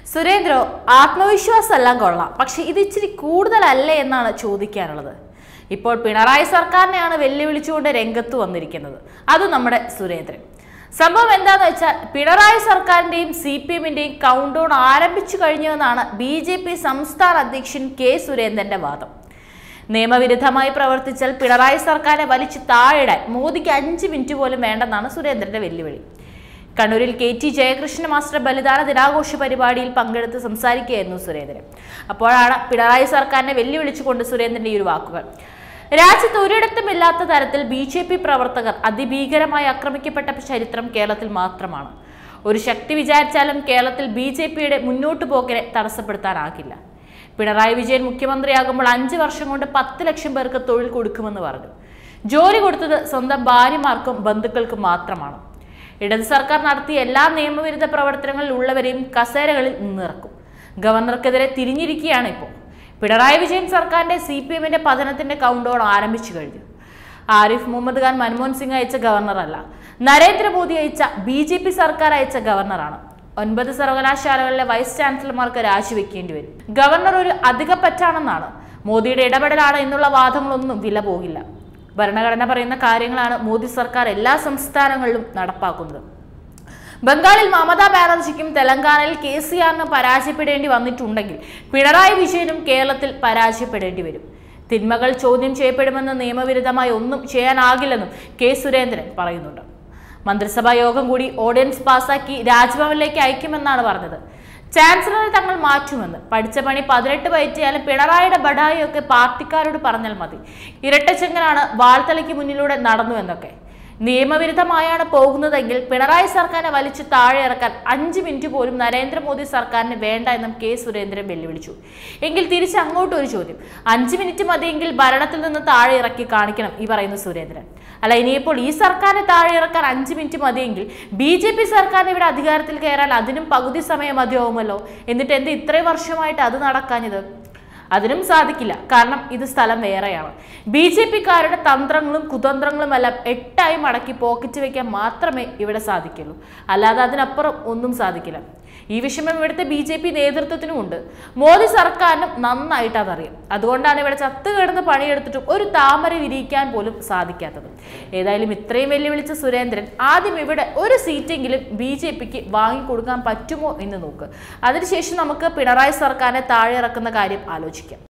സുരേന്ദ്രോ ആത്മവിശ്വാസം എല്ലാം കൊള്ളാം പക്ഷെ ഇത് ഇച്ചിരി കൂടുതലല്ലേ എന്നാണ് ചോദിക്കാനുള്ളത് ഇപ്പോൾ പിണറായി സർക്കാരിനെയാണ് വെല്ലുവിളിച്ചുകൊണ്ട് രംഗത്ത് വന്നിരിക്കുന്നത് അത് നമ്മുടെ സുരേന്ദ്രൻ സംഭവം എന്താന്ന് വെച്ചാൽ പിണറായി സർക്കാരിന്റെയും സി പി എമ്മിന്റെയും കൗണ്ട് ഡൗൺ ആരംഭിച്ചു കഴിഞ്ഞുവെന്നാണ് ബി ജെ പി സംസ്ഥാന അധ്യക്ഷൻ കെ സുരേന്ദ്രന്റെ വാദം നിയമവിരുദ്ധമായി പ്രവർത്തിച്ചാൽ പിണറായി സർക്കാരിനെ വലിച്ചു താഴെയിടാൻ മോദിക്ക് അഞ്ച് മിനിറ്റ് പോലും വേണ്ടെന്നാണ് സുരേന്ദ്രന്റെ വെല്ലുവിളി കണ്ണൂരിൽ കെ ടി ജയകൃഷ്ണ മാസ്റ്റർ ബലിദാന ദിനാഘോഷ പരിപാടിയിൽ പങ്കെടുത്ത് സംസാരിക്കുകയായിരുന്നു സുരേന്ദ്രൻ അപ്പോഴാണ് പിണറായി സർക്കാരിനെ വെല്ലുവിളിച്ചുകൊണ്ട് സുരേന്ദ്രന്റെ ഈ ഒരു വാക്കുകൾ രാജ്യത്ത് ഒരിടത്തും ഇല്ലാത്ത തരത്തിൽ ബി ജെ പി പ്രവർത്തകർ അതിഭീകരമായി ആക്രമിക്കപ്പെട്ട ചരിത്രം കേരളത്തിൽ മാത്രമാണ് ഒരു ശക്തി വിചാരിച്ചാലും കേരളത്തിൽ ബി ജെ പിയുടെ മുന്നോട്ടു പോക്കിനെ തടസ്സപ്പെടുത്താനാകില്ല പിണറായി വിജയൻ മുഖ്യമന്ത്രിയാകുമ്പോൾ അഞ്ച് വർഷം കൊണ്ട് പത്ത് ലക്ഷം പേർക്ക് തൊഴിൽ കൊടുക്കുമെന്ന് പറഞ്ഞു ജോലി കൊടുത്തത് സ്വന്തം ഭാര്യമാർക്കും ബന്ധുക്കൾക്കും മാത്രമാണ് ഇടത് സർക്കാർ നടത്തിയ എല്ലാ നിയമവിരുദ്ധ പ്രവർത്തനങ്ങളിൽ ഉള്ളവരെയും കസേരകളിൽ നിന്നിറക്കും ഗവർണർക്കെതിരെ തിരിഞ്ഞിരിക്കുകയാണ് ഇപ്പോൾ പിണറായി വിജയൻ സർക്കാരിന്റെ സി പി എമ്മിന്റെ പതനത്തിന്റെ കൗണ്ട് ഡൗൺ ആരംഭിച്ചു കഴിഞ്ഞു ആരിഫ് മുഹമ്മദ് ഖാൻ മൻമോഹൻ സിംഗ് അയച്ച ഗവർണറല്ല നരേന്ദ്രമോദി അയച്ച ബി ജെ പി സർക്കാർ അയച്ച ഗവർണറാണ് ഒൻപത് സർവകലാശാലകളിലെ വൈസ് ചാൻസലർമാർക്ക് രാജിവെക്കേണ്ടി വരും ഗവർണർ ഒരു അധികപ്പറ്റാണെന്നാണ് മോദിയുടെ ഇടപെടലാണ് എന്നുള്ള വാദങ്ങളൊന്നും വില പോകില്ല ഭരണഘടന പറയുന്ന കാര്യങ്ങളാണ് മോദി സർക്കാർ എല്ലാ സംസ്ഥാനങ്ങളിലും നടപ്പാക്കുന്നത് ബംഗാളിൽ മമതാ ബാനർജിക്കും തെലങ്കാനയിൽ കെ സി ആറിനും പരാജയപ്പെടേണ്ടി വന്നിട്ടുണ്ടെങ്കിൽ പിണറായി വിജയനും കേരളത്തിൽ പരാജയപ്പെടേണ്ടി വരും തിന്മകൾ ചോദ്യം ചെയ്യപ്പെടുമെന്ന് നിയമവിരുദ്ധമായി ഒന്നും ചെയ്യാനാകില്ലെന്നും കെ സുരേന്ദ്രൻ പറയുന്നുണ്ട് മന്ത്രിസഭാ യോഗം കൂടി ഓർഡിനൻസ് പാസാക്കി രാജ്ഭവനിലേക്ക് അയക്കുമെന്നാണ് പറഞ്ഞത് ചാൻസലറെ തങ്ങൾ മാറ്റുമെന്ന് പഠിച്ച പണി പതിനെട്ട് പയറ്റിയാലും പിണറായിയുടെ ബഡായിയൊക്കെ പാർട്ടിക്കാരോട് പറഞ്ഞാൽ മതി ഇരട്ടച്ചെങ്ങനാണ് വാൾത്തലയ്ക്ക് മുന്നിലൂടെ നടന്നു എന്നൊക്കെ നിയമവിരുദ്ധമായാണ് പോകുന്നതെങ്കിൽ പിണറായി സർക്കാരിനെ വലിച്ചു താഴെ ഇറക്കാൻ അഞ്ച് മിനിറ്റ് പോലും നരേന്ദ്രമോദി സർക്കാരിന് വേണ്ട എന്നും കെ സുരേന്ദ്രൻ വെല്ലുവിളിച്ചു എങ്കിൽ തിരിച്ച് അങ്ങോട്ട് ഒരു ചോദ്യം അഞ്ച് മിനിറ്റ് മതിയെങ്കിൽ ഭരണത്തിൽ നിന്ന് താഴെ ഇറക്കി കാണിക്കണം ഈ പറയുന്ന സുരേന്ദ്രൻ അല്ല ഇനിയിപ്പോൾ ഈ സർക്കാരിനെ താഴെ ഇറക്കാൻ അഞ്ച് മിനിറ്റ് മതിയെങ്കിൽ ബി ജെ പി സർക്കാരിന് ഇവിടെ അധികാരത്തിൽ കയറാൻ അതിനും പകുതി സമയം മതിയാവുമല്ലോ എന്നിട്ട് എന്ത് ഇത്രയും വർഷമായിട്ട് അത് നടക്കാഞ്ഞത് അതിനും സാധിക്കില്ല കാരണം ഇത് സ്ഥലം വേറെയാണ് ബി ജെ പിക്കാരുടെ തന്ത്രങ്ങളും കുതന്ത്രങ്ങളും എല്ലാം എട്ടായി മടക്കി പോക്കറ്റ് വെക്കാൻ മാത്രമേ ഇവിടെ സാധിക്കുള്ളൂ അല്ലാതെ അതിനപ്പുറം ഒന്നും സാധിക്കില്ല ഈ വിഷമം ഇവിടുത്തെ ബി ജെ പി നേതൃത്വത്തിനും ഉണ്ട് മോദി സർക്കാരിനും നന്നായിട്ട് അതറിയാം അതുകൊണ്ടാണ് ഇവിടെ ചത്തു കിടന്ന് പണിയെടുത്തിട്ടും ഒരു താമര വിരിയിക്കാൻ പോലും സാധിക്കാത്തത് ഏതായാലും ഇത്രയും വെല്ലുവിളിച്ച സുരേന്ദ്രൻ ആദ്യം ഇവിടെ ഒരു സീറ്റെങ്കിലും ബി ജെ പിക്ക് വാങ്ങിക്കൊടുക്കാൻ പറ്റുമോ എന്ന് നോക്ക് അതിനുശേഷം നമുക്ക് പിണറായി സർക്കാരിനെ താഴെ ഇറക്കുന്ന കാര്യം ആലോചിക്കാം